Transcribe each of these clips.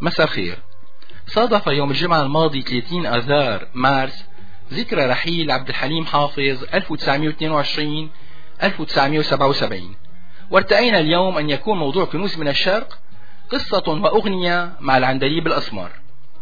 مساء الخير صادف يوم الجمعة الماضي 30 آذار مارس ذكرى رحيل عبد الحليم حافظ 1922 1977 وارتأينا اليوم أن يكون موضوع كنوز من الشرق قصة وأغنية مع العندليب الأسمر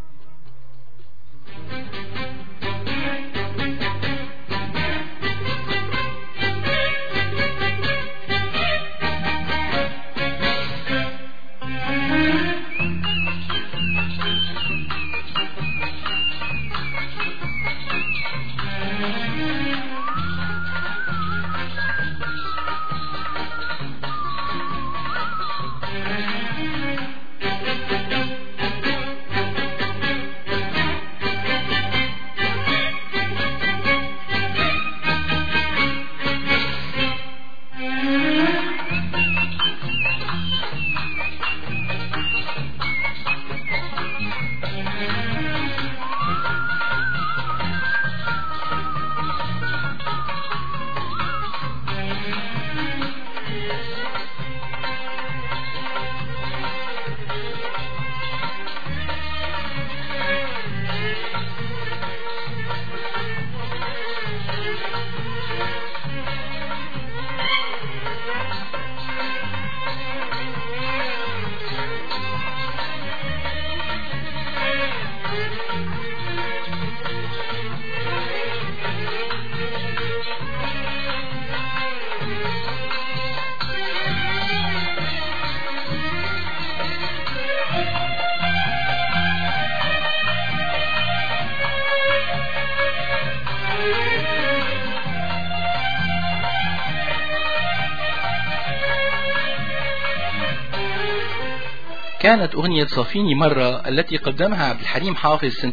كانت أغنية صافيني مرة التي قدمها عبد الحليم حافظ سنة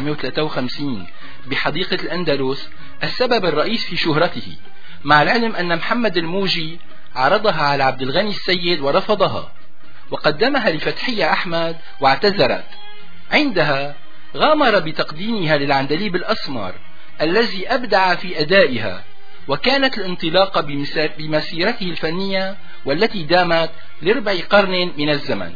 1953 بحديقة الأندلس السبب الرئيس في شهرته مع العلم أن محمد الموجي عرضها على عبد الغني السيد ورفضها وقدمها لفتحية أحمد واعتذرت عندها غامر بتقديمها للعندليب الأسمر الذي أبدع في أدائها وكانت الانطلاقة بمسيرته الفنية والتي دامت لربع قرن من الزمن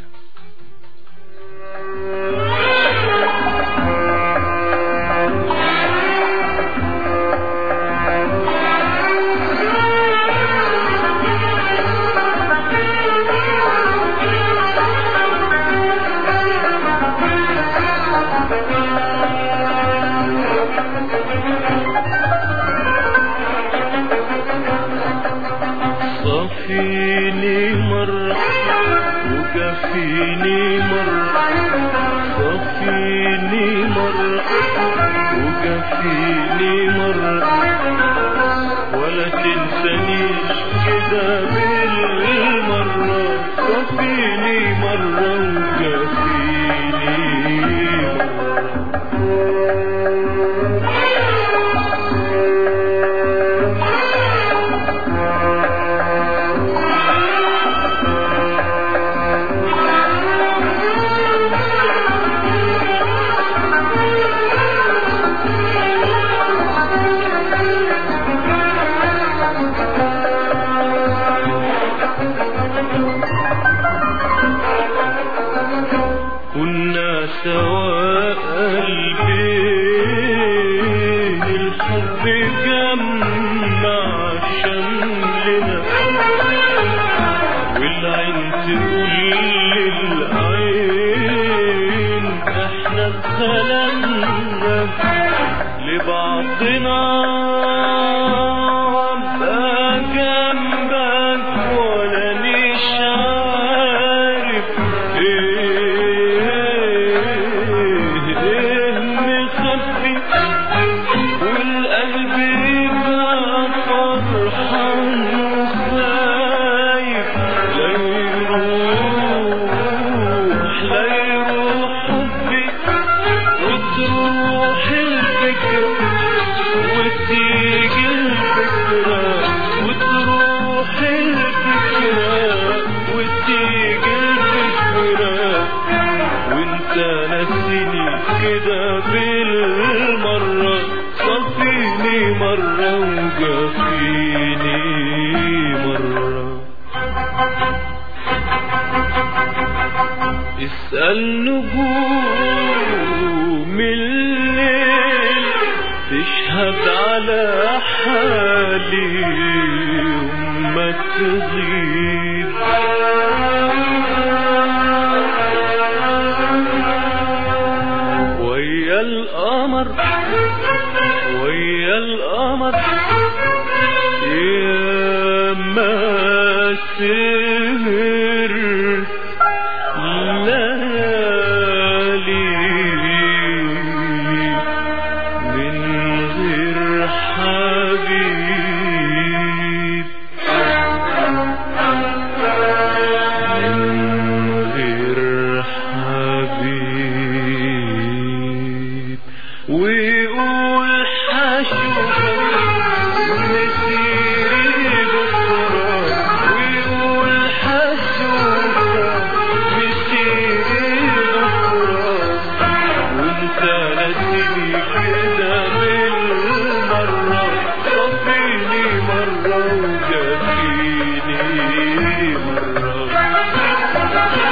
اسأل نجوم الليل تشهد على حالي وما تغيب ويا القمر ويا القمر يا ما سهر ليالي من غير حبيب من غير حبيب ويقول حشوفك مسيري بكرة ويقول حشوفك مسيري بكرة وانت نسيني كده بالمرة صفيني مرة وجافيني مرة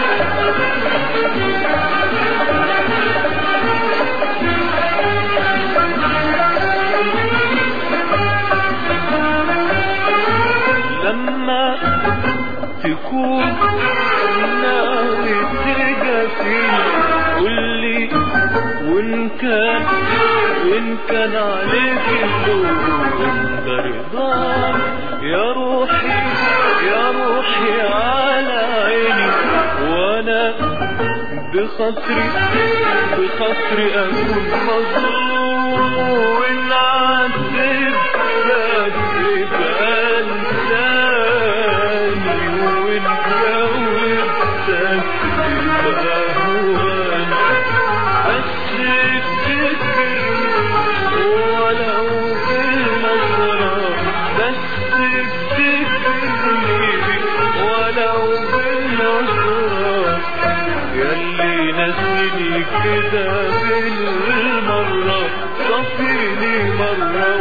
لما تكون ناوي تجافيني قولي وان كان وان كان عليك اللوم ده رضاك يا روحي يا روحي على عيني وانا بخاطري بخاطري اكون مظلوم وان عذب عذب انساني وان جاوبتك يبقى هواني بس افتكرني ولو بالنظرة بس افتكرني ولو بالنظرة ياللي نسيني كده بالمرة صفيني مرة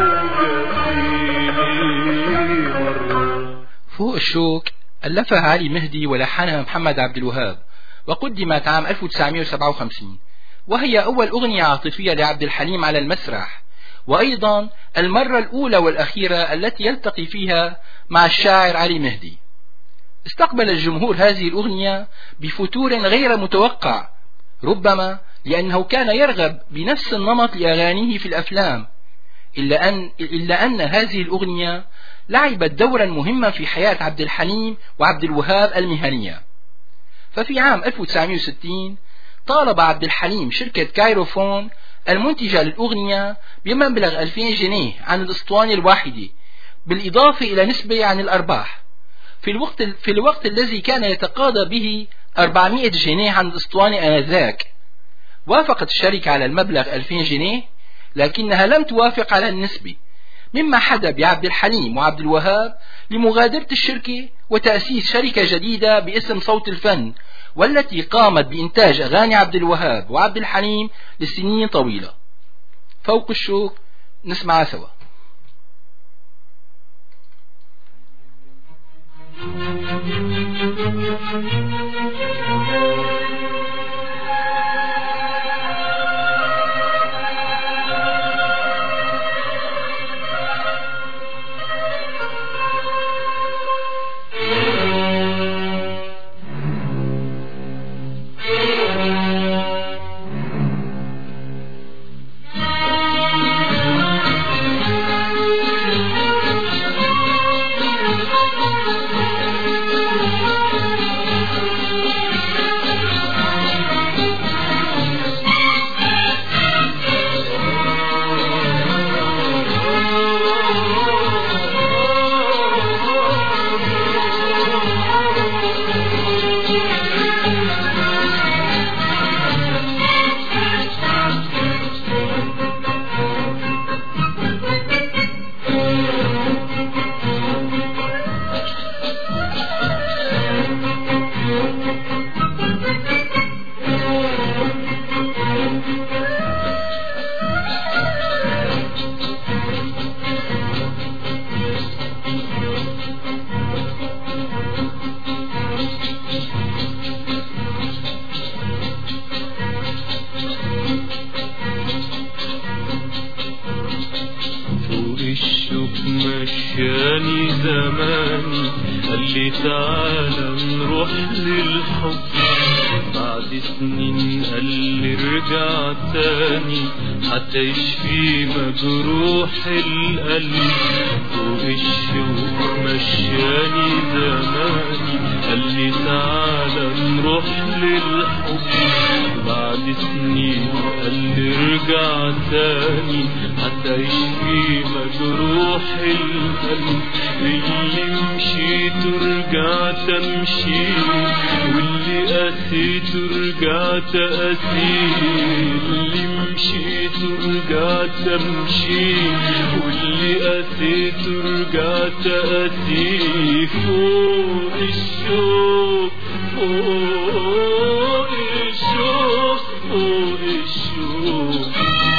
وجافيني مرة فوق الشوك ألفها علي مهدي ولحنها محمد عبد الوهاب وقدمت عام 1957 وهي أول أغنية عاطفية لعبد الحليم على المسرح وأيضا المرة الأولى والأخيرة التي يلتقي فيها مع الشاعر علي مهدي استقبل الجمهور هذه الأغنية بفتور غير متوقع ربما لأنه كان يرغب بنفس النمط لأغانيه في الأفلام إلا أن, إلا أن هذه الأغنية لعبت دورا مهما في حياة عبد الحليم وعبد الوهاب المهنية ففي عام 1960 طالب عبد الحليم شركة كايروفون المنتجة للأغنية بمبلغ 2000 جنيه عن الأسطوانة الواحدة بالإضافة إلى نسبة عن الأرباح في الوقت, في الوقت الذي كان يتقاضى به 400 جنيه عن الأسطوانة آنذاك وافقت الشركة على المبلغ 2000 جنيه لكنها لم توافق على النسبة مما حدا بعبد الحليم وعبد الوهاب لمغادرة الشركة وتأسيس شركة جديدة باسم صوت الفن والتي قامت بإنتاج أغاني عبد الوهاب وعبد الحليم لسنين طويلة فوق الشوك نسمعها سوا مشاني زماني قال لي تعالى نروح للحب بعد سنين قال لي ارجع تاني حتى يشفي مجروح القلب فوق الشوق مشاني زماني قال لي تعالى نروح للحب بعد سنين قال لي ارجع تاني حتى يشفي مجروح القلب اللي مشيت ورجعت امشي واللي قسيت ورجعت اسير اللي مشيت ورجعت امشي واللي قسيت ورجعت اسير فوق الشوق فوق الشوق فوق الشوق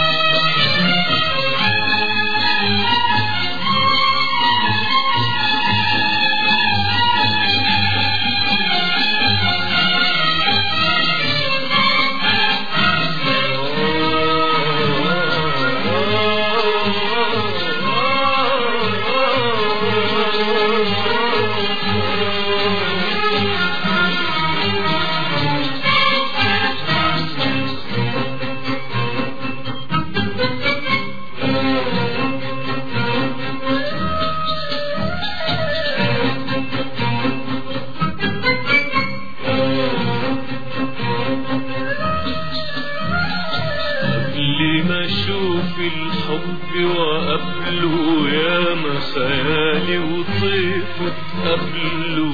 قبل ما اشوف الحب وقبله يا ما خيالي وطيفه قبله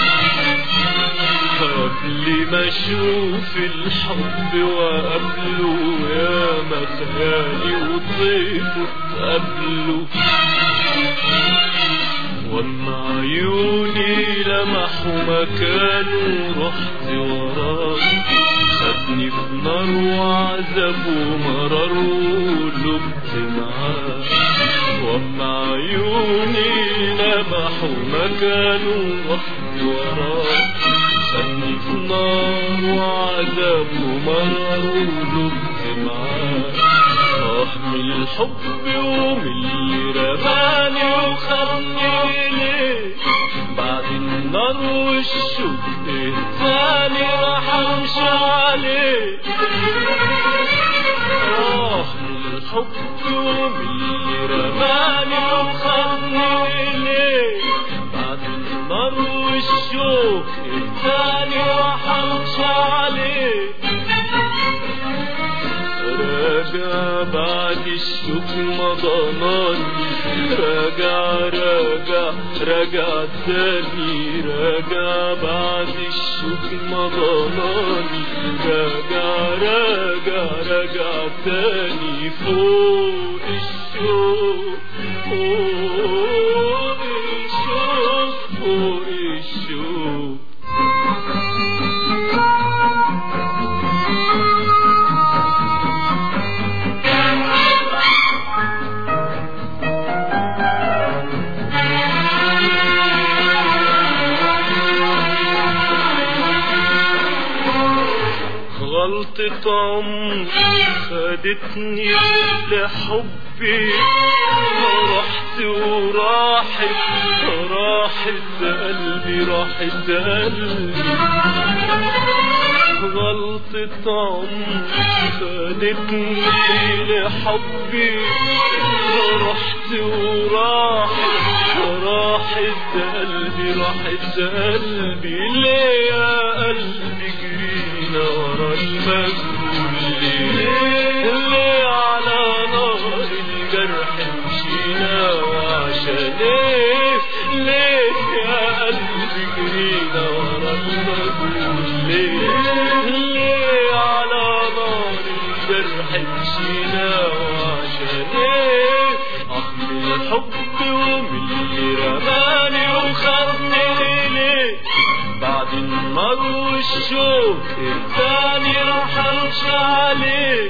قبل ما اشوف الحب وقبله يا ما خيالي وطيفه قبله واما عيوني لمحوا مكانه رحت وراه خدني في نار وعذاب ومرار ولبت معاه واما عيوني لمحوا مكانه رحت وراه خدني في نار وعذاب ومرار ولبت معاه آه من الحب ومن اللي رماني وخدني ليه بعد النار والشوق الثاني راح امشي عليه آه من الحب ومن اللي رماني وخدني ليه بعد النار والشوق الثاني راح امشي عليه راجع بعد الشوك مضاناني راجع راجع راجع تاني راجع بعد الشوك مضاناني راجع راجع راجع تاني فوق الشوك فوق الشوك فوق الشوك غلطة عمري خدتني لحبي رحت وراحت راحت قلبي راحت قلبي غلطة عمري خدتني لحبي رحت وراحت راحت قلبي راحت قلبي ليه يا قلبي جرينا ورا المجهول ليه ليه على نار الجرح مشينا وعشان ايه ليه يا قلبي جرينا ورا المجهول ليه ليه على نار الجرح مشينا وعشان ايه أحمل الحب ومن اللي رماني وخدني ليه بعد النار والشوق الثاني راح امشي عليه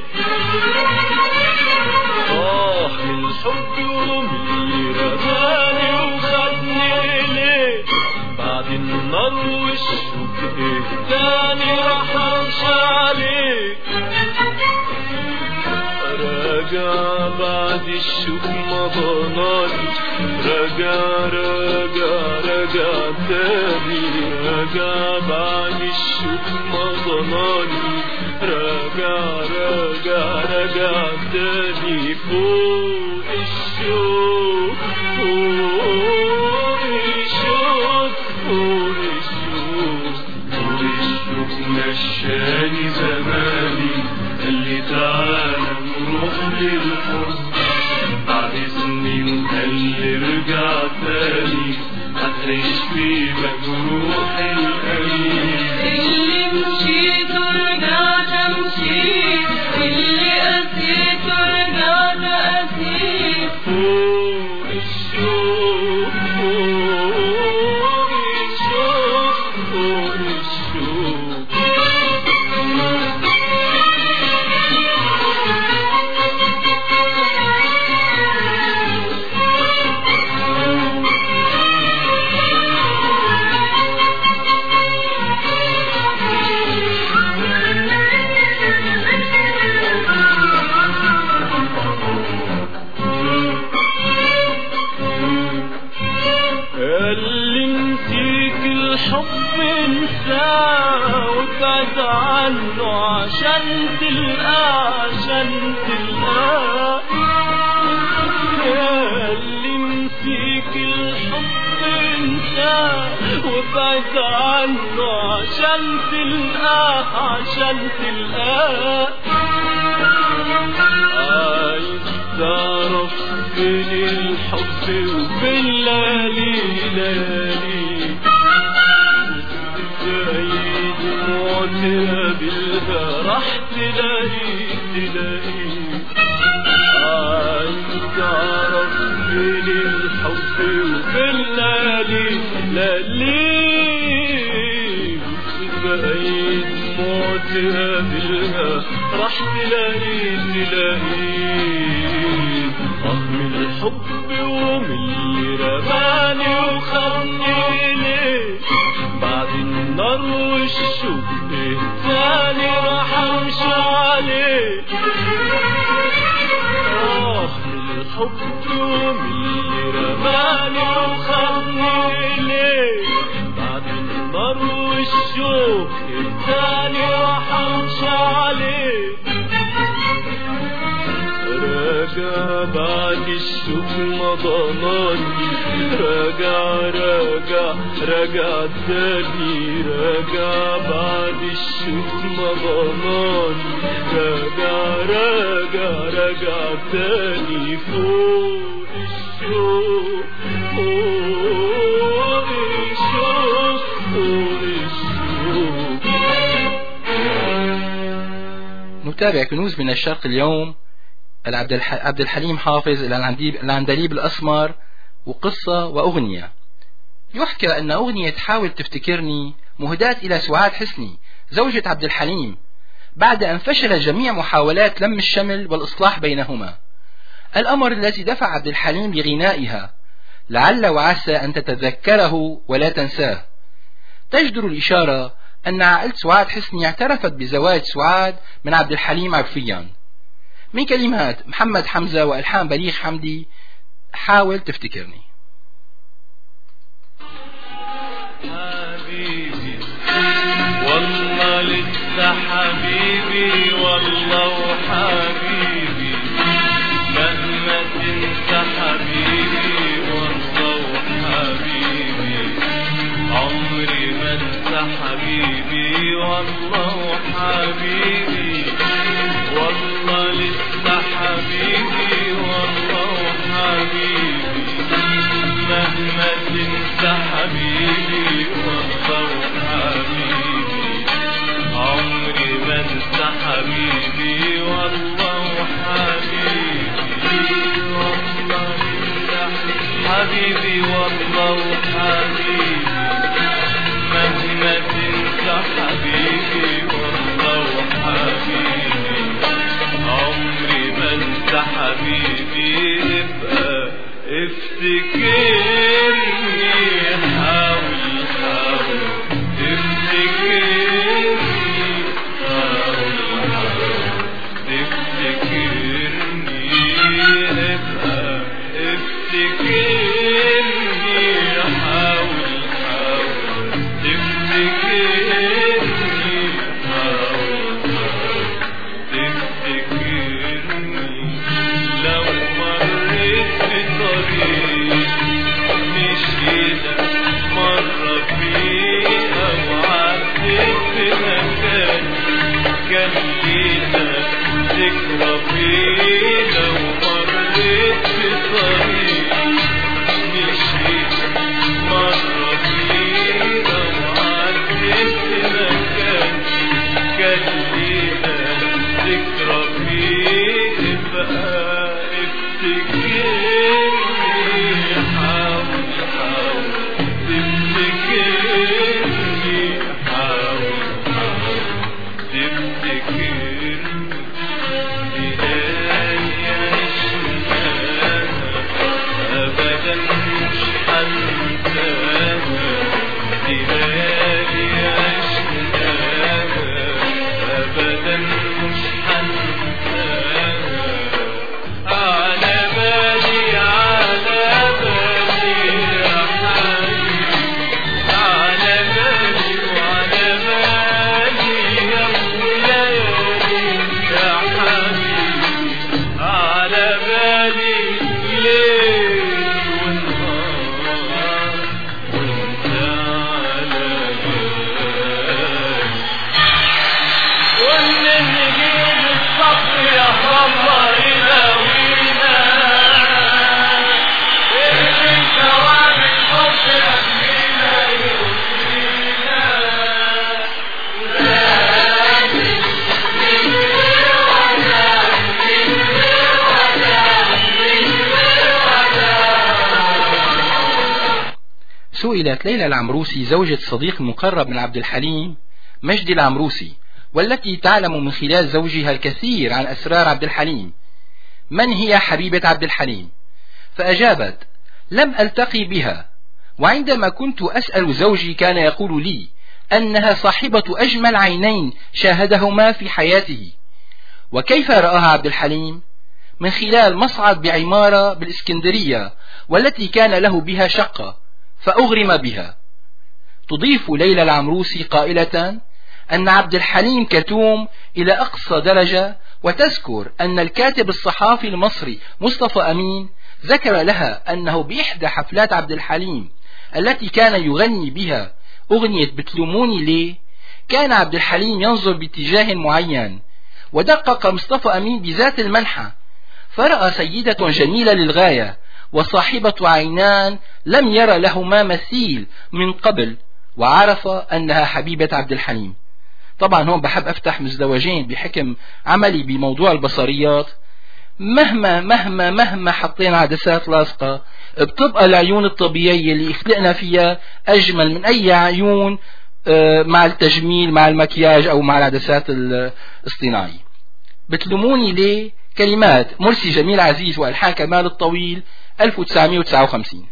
آه من الحب ومن اللي رماني وخدني ليه بعد النار والشوق الثاني راح امشي عليه راجع بعد الشوك ما ضناني راجع راجع راجع تاني راجع بعد الشوك ما ضناني راجع راجع راجع تاني فوق الشوك فوق الشوك فوق الشوك فوق الشوك مشاني زماني قال لي تعالى نروح للحب بعد سنين قال لي ارجع تاني هتعيش في مجروح القلب اللي مشيت ورجعت مشيت اللي قسيت ورجعت قسيت فوق الشوق فوق الشوق فوق الشوق اللي نسيك الحب انساه وابعد عنه عشان تلقاه عشان تلقاه اللي نسيك الحب انساه وابعد عنه عشان تلقاه عشان تلقاه عايز تعرف فين الحب وفين لالي لالي بعيد معتها راح تلاقي تلاقي عايز تعرف فين الحب وفين لالي لالي بعيد موتها بالها راح تلاقي تلاقي رغم الحب ومن اللي رماني وخدني ليه بعد النار والشوق إيه تاني راح امشي عليه آه من الحب ومن اللي رماني وخدني ليه بعد النار والشوق التاني راح امشي عليه راجع بعد الشوق ما ضناني راجع راجع راجع تاني راجع بعد الشوق ما ضناني راجع راجع راجع تاني فوق الشوق فوق الشوق فوق الشوق نتابع كنوز من الشرق اليوم العبد الح... عبد الحليم حافظ العندليب العندليب الأسمر وقصة وأغنية يحكى أن أغنية حاول تفتكرني مهداة إلى سعاد حسني زوجة عبد الحليم بعد أن فشل جميع محاولات لم الشمل والإصلاح بينهما الأمر الذي دفع عبد الحليم لغنائها لعل وعسى أن تتذكره ولا تنساه تجدر الإشارة أن عائلة سعاد حسني اعترفت بزواج سعاد من عبد الحليم عرفيا من كلمات محمد حمزة وألحان بليغ حمدي حاول تفتكرني حبيبي والله لسه حبيبي والله وحبيبي مهما تنسى حبيبي والله وحبيبي عمري ما انسى حبيبي والله وحبيبي والله لسه حبيبي والله وحبيبي مهما تنسى حبيبي والله حبيبي عمري ما انسى حبيبي والله حبيبي والله لسه حبيبي والله حبيبي مهما تنسى حبيبي والله حبيبي عمري ما انسى حبيبي ابقى افتكرني حاول حاول تفتكرني حاول حاول تفتكرني الطريق مشيت مرة فيها وعديت مكان كان ليها ذكرى فيه بقى افتكرني حاول حاول تفتكرني حاول حاول تفتكرني ليالي عشناها أبدا مش هنساها ليالي عشناها أبدا مش هنساها على بالي على بالي يا حبيبي على بالي وعلى بالي يا ليالي يا حبيبي على بالي ليل ونهار وانت على بالي والنجيب الصبر يا الله يداوينا اللي ثواب الحب يهدينا يهدينا سئلت ليلى العمروسي زوجة صديق مقرب من عبد الحليم مجدي العمروسي والتي تعلم من خلال زوجها الكثير عن أسرار عبد الحليم من هي حبيبة عبد الحليم فأجابت لم ألتقي بها وعندما كنت أسأل زوجي كان يقول لي أنها صاحبة أجمل عينين شاهدهما في حياته وكيف رآها عبد الحليم من خلال مصعد بعمارة بالإسكندرية والتي كان له بها شقة فأغرم بها تضيف ليلى العمروسي قائلة أن عبد الحليم كتوم إلى أقصى درجة وتذكر أن الكاتب الصحافي المصري مصطفى أمين ذكر لها أنه بإحدى حفلات عبد الحليم التي كان يغني بها أغنية بتلوموني ليه كان عبد الحليم ينظر باتجاه معين ودقق مصطفى أمين بذات المنحة فرأى سيدة جميلة للغاية وصاحبة عينان لم ير لهما مثيل من قبل وعرف أنها حبيبة عبد الحليم طبعا هون بحب أفتح مزدوجين بحكم عملي بموضوع البصريات مهما مهما مهما حطينا عدسات لاصقة بتبقى العيون الطبيعية اللي خلقنا فيها أجمل من أي عيون آه، مع التجميل مع المكياج أو مع العدسات الاصطناعية بتلوموني ليه كلمات مرسي جميل عزيز وألحان كمال الطويل 1959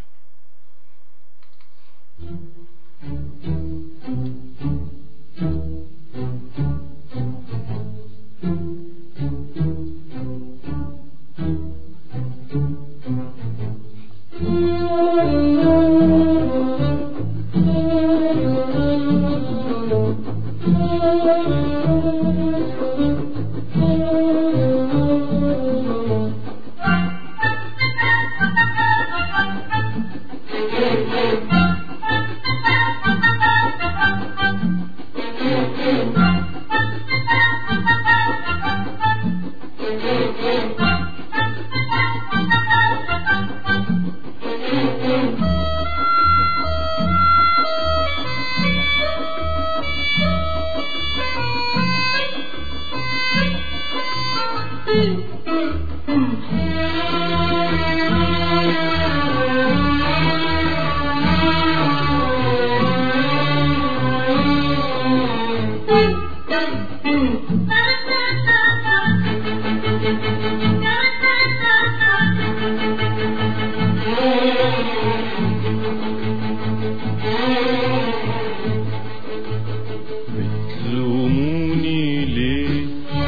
بتلوموني ليه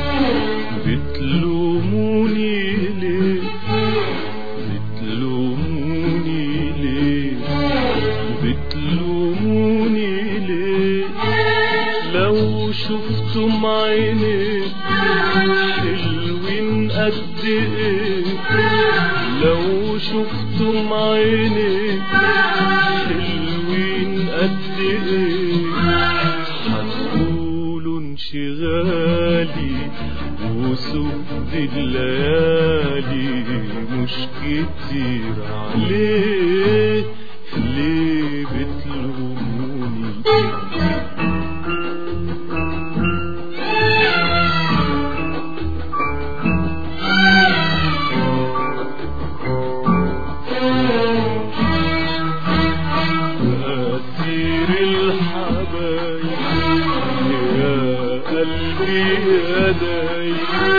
بتلوموني ليه بتلوموني ليه بتلوموني ليه لو شفتم عيني حلوين قد ايه لو شفتم عيني حلوين قد ايه هتقولوا انشغالي وسود الليالي مش كتير عليه ليه بتلوموني أسير الحبايب يا قلبي يا دايب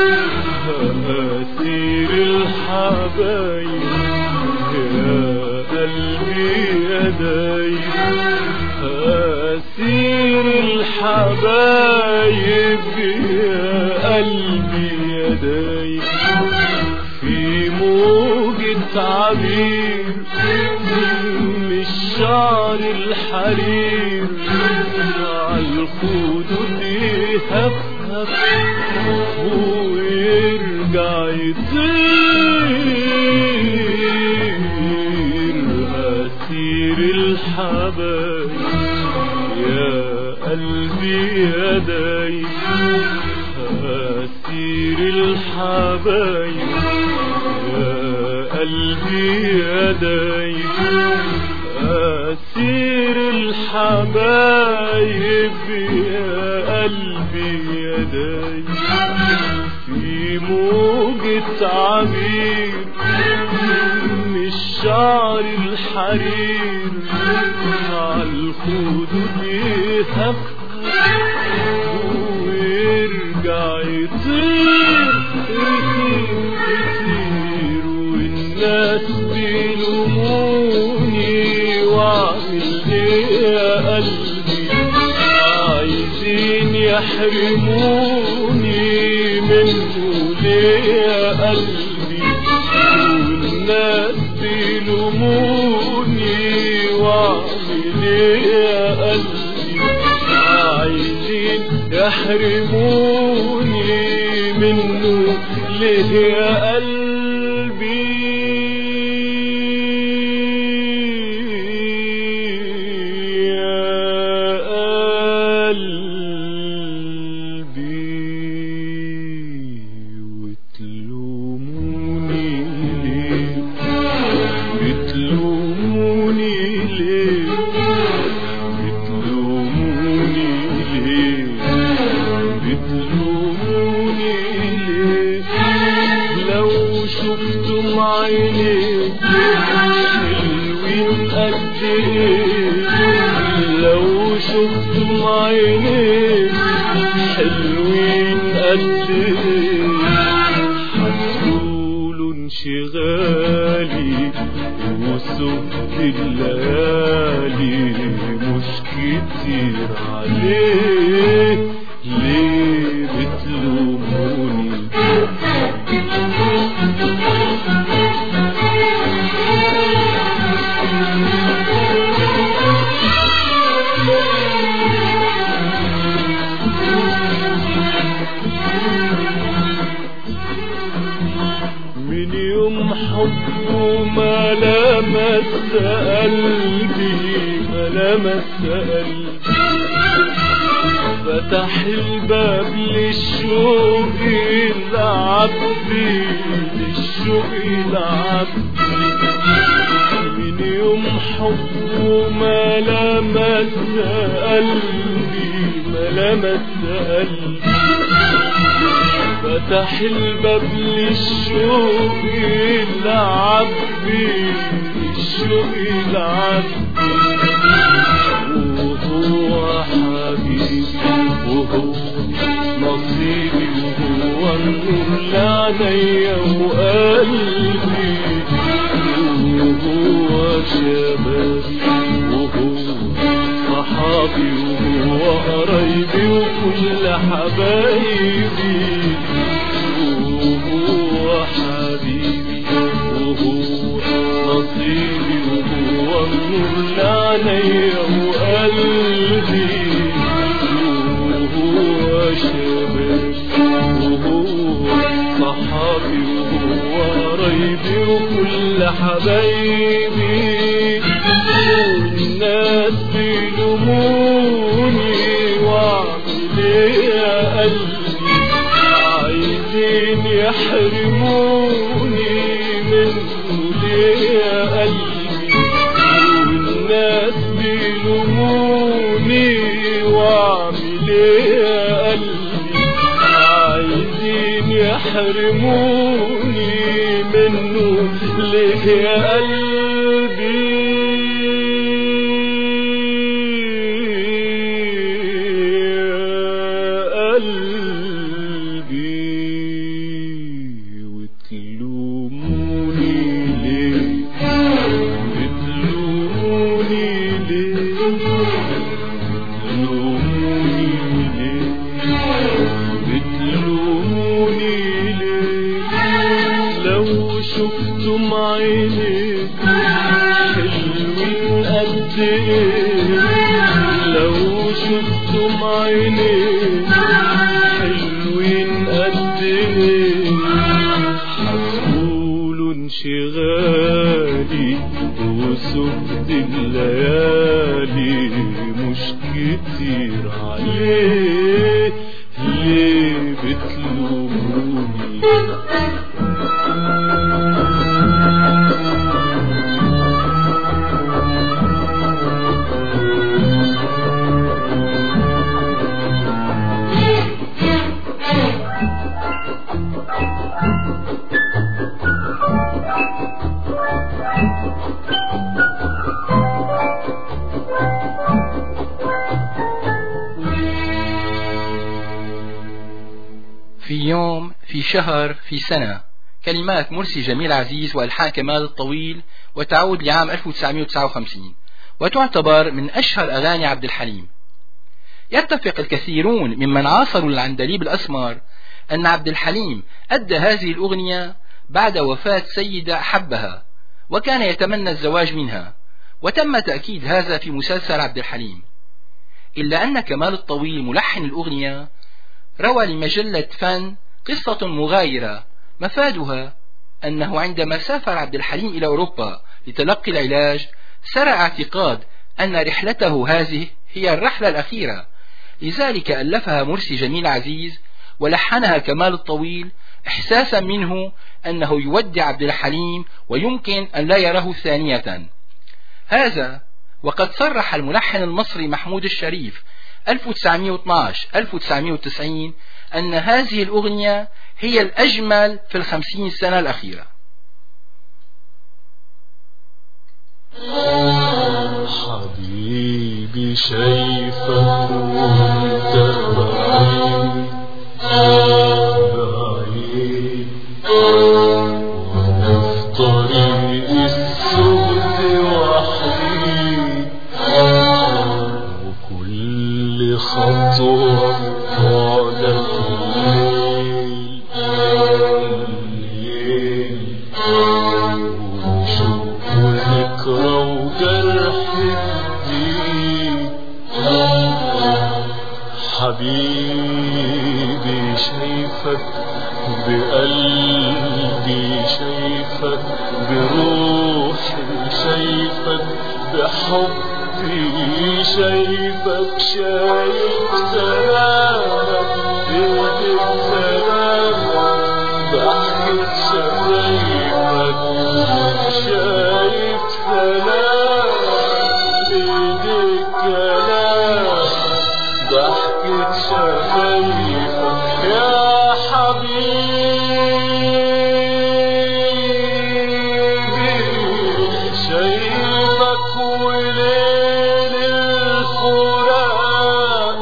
أسير الحبايب يا قلبي يا دايب أسير الحبايب يا قلبي يا دايب في موجة عبير من الشعر الحرير عالخدود يهفهف ويرجع يطير أسير الحبايب يا قلبي يا دايب أسير الحبايب يا قلبي يا دايب أسير الحبايب يا قلبي يا دايب في موجة عبير من الشعر الحرير عالخدود يهفهف ويرجع يطير يطير يطير والناس بيلوموني واعمل ايه يا قلبي عايزين يحرموني منه ليه يا قلبي والناس بيلوموني واعمل ايه يا قلبي عايزين يحرموني منه ليه يا قلبي يا قلبي وتلوموني ليه بتلوموني ليه بتلوموني ليه بتلوموني ليه لو شفتم عيني حلوين قد ايه لو شفتم عيني حلوين قد ايه هتقولوا انشغالي وسبت الليالي مش كتير عليه ليه بتلوموني من يوم حبه ما لمس قلبي ما لمس قلبي فتح الباب للشوق يلعب بيه للشوق يلعب من يوم حبه ما لمس قلبي ما لمس قلبي فتح الباب للشوق يلعب بيه الشوق يلعب وهو حبيبي وهو نصيبي وهو النور لعينيا وقلبي وهو شبابي وهو صحابي وهو قرايبي وكل حبايبي وهو حبيبي وهو نصيبي وهو النور لعينيا وقلبي وهو شبابي وهو صحابي وهو قرايبي وكل حبايبي والناس بيلوموني واعمل ايه يا قلبي عايزين يحرموني من ليه يا قلبي والناس بيلوموني واعمل ايه يا قلبي عايزين يحرموني منه ليه يا قلبي يا قلبي وتلوموني ليه بتلوموني ليه بتلوموني ليه بتلوموني ليه لو شفتم عينيك حلوين قد ايه لو شفتم عينيك حلوين قد ايه هتقولوا انشغالي وسبت الليالي مش كتير عليه ليه بتلوموني في يوم في شهر في سنة كلمات مرسي جميل عزيز وألحان كمال الطويل وتعود لعام 1959 وتعتبر من أشهر أغاني عبد الحليم يتفق الكثيرون ممن عاصروا العندليب الأسمر أن عبد الحليم أدى هذه الأغنية بعد وفاة سيدة أحبها وكان يتمنى الزواج منها وتم تأكيد هذا في مسلسل عبد الحليم إلا أن كمال الطويل ملحن الأغنية روى لمجلة فن قصة مغايرة مفادها أنه عندما سافر عبد الحليم إلى أوروبا لتلقي العلاج سرى اعتقاد أن رحلته هذه هي الرحلة الأخيرة لذلك ألفها مرسي جميل عزيز ولحنها كمال الطويل إحساسا منه أنه يودع عبد الحليم ويمكن أن لا يراه ثانية هذا وقد صرح الملحن المصري محمود الشريف 1912 1990 أن هذه الأغنية هي الأجمل في الخمسين سنة الأخيرة حبيبي شايفك وانت بعيد بعيد وانا في طريق السود وحيد وكل خطوة بعدك الليل الليل وشوق وذكرى وجرح جديد حبيبي شايفك بقلبي شايفك بروحي شايفك بحبي شايفك شايف سلامك ايدك سلامك ضحكة شفايفك شايف سلامك ايدك كلامك ضحكة شفايفك يا حبيبي شايفك وليل الفراق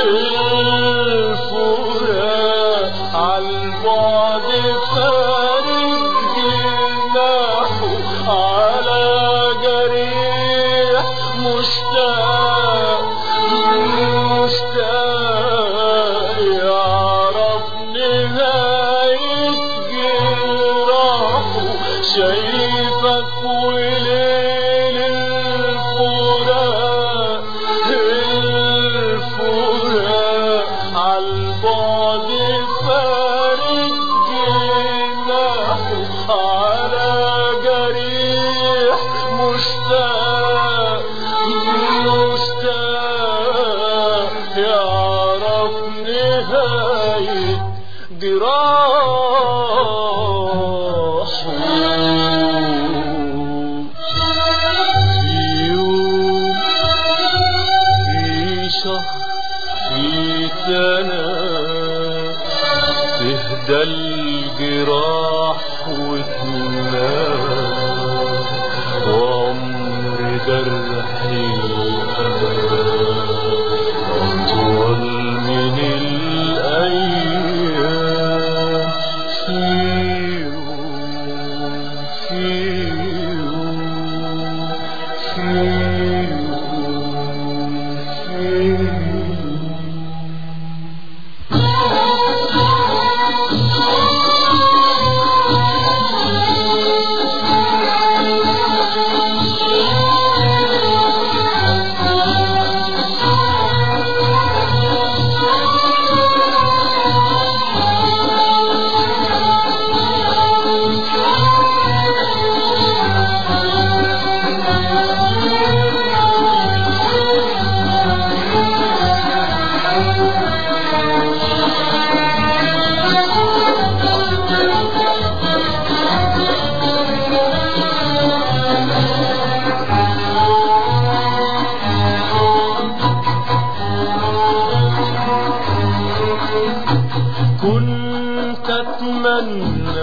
الفراق عالبعد فارق جناحه على جريح مشتاق مشتاق يعرف نهاية جراحه شايفك وليل الفراق الفراق عالبعد فارق جناحه على جريح مشتاق مشتاق يعرف نهاية جراحه كنت اتمنى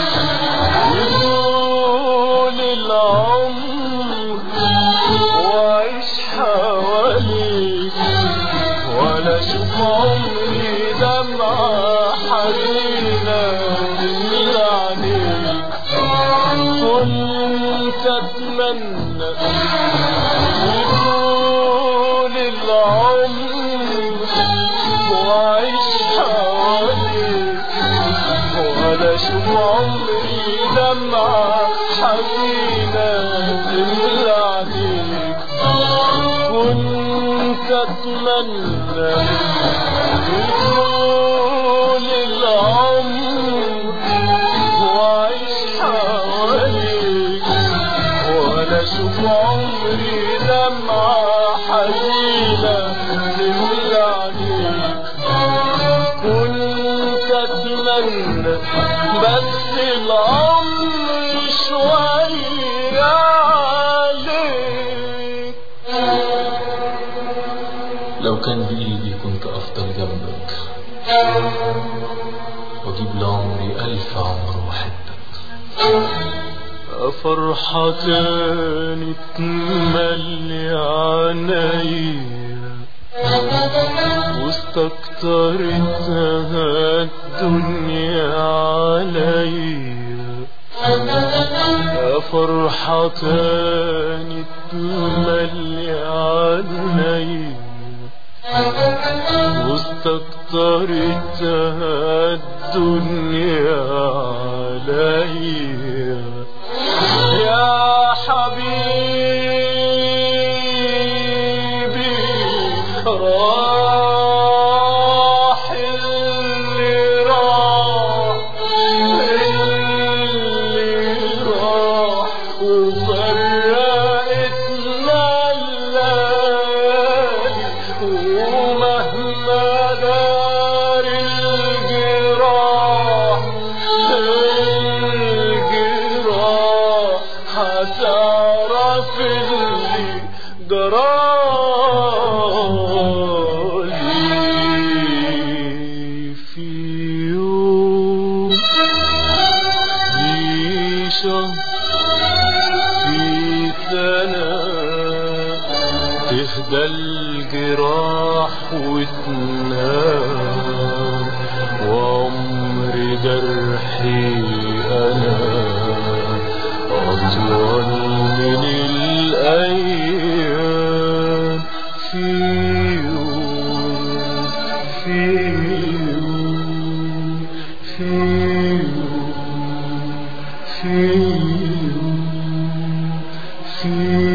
يطول العمر واعيش حواليك ولا اشوف عمري دمعة حزينة تميل عليك كنت اتمنى يطول العمر واعيش حواليك ولا اشوف عمري دمعة حزينة تملى عليك كنت اتمنى يطول العمر واعيش حواليك ولا اشوف عمري دمعة حزينة تملى عليك كنت اتمنى بس العمر شوية عليك لو كان بإيدي كنت أفضل جنبك وأجيب لعمري ألف عمر وأحبك فرحة تاني تملي عينيا واستكترتها الدنيا عليا يا فرحة تاني تملي عينيا واستكترتها الدنيا عليا يا حبيبي راح اللي راح اللي راح وفرقتنا الليالي ومهما دار الجراح الجراح هتعرف اللي جرالي في يوم في شهر في سنة تهدى الجراح وتنام وعمر جرحي أنا أطول من الأيام في يوم في يوم في يوم في يوم في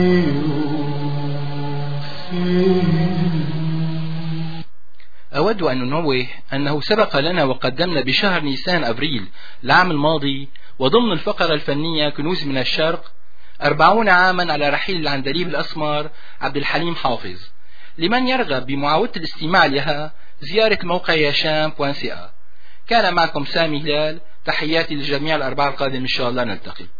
يوم في يوم أود أن ننوه أنه سبق لنا وقدمنا بشهر نيسان أبريل العام الماضي وضمن الفقرة الفنية كنوز من الشرق أربعون عاما على رحيل العندليب الأسمر عبد الحليم حافظ لمن يرغب بمعاودة الاستماع لها زيارة موقع ياشام كان معكم سامي هلال تحياتي للجميع الأربعة القادم إن شاء الله نلتقي